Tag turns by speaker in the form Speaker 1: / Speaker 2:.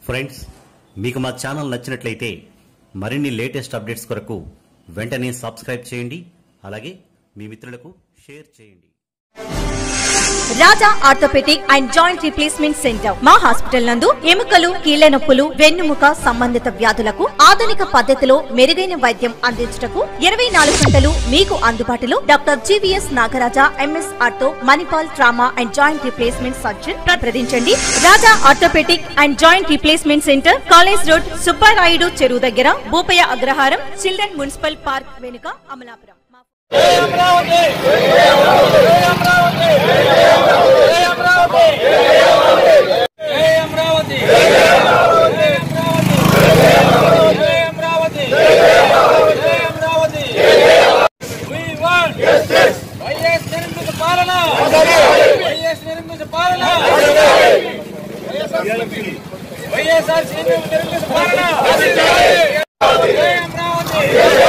Speaker 1: friends మీకు మా channel నచ్చినట్లయితే మరిన్ని లేటెస్ట్ అప్డేట్స్ కొరకు వెంటనే సబ్స్క్రైబ్ చేయండి అలాగే మీ మిత్రులకు షేర్ చేయండి
Speaker 2: Raja orthopaedic and joint replacement centre మా హాస్పిటల్ నందు ఎముకలు కీళ్ల నొప్పులు వెన్నుముక సంబంధిత వ్యాధులకు ఆధునిక పద్ధతిలో మెరుగైన వైద్యం అందించుటకు ఇరవై నాలుగు గంటలు మీకు అందుబాటులో doctor GVS Nagaraja MS ortho Manipal trauma and joint replacement surgeon సంప్రదించండి Raja orthopaedic and joint replacement centre college road Subbarayudu చెరువు దగ్గర భూపయ అగ్రహారం చిల్డ్రన్ మున్సిపల్ పార్క్ వెనుక అమలాపురం మా-
Speaker 3: అమరావతి జై అమరావతి జై అమరావతి జై అమరావతి జై అమరావతి జై అమరావతి We want వైఎస్ నిర్మిత పాలన వైఎస్ నిర్మిత పాలన వైఎస్ఆర్ నిర్మిత పాలన జై అమరావతి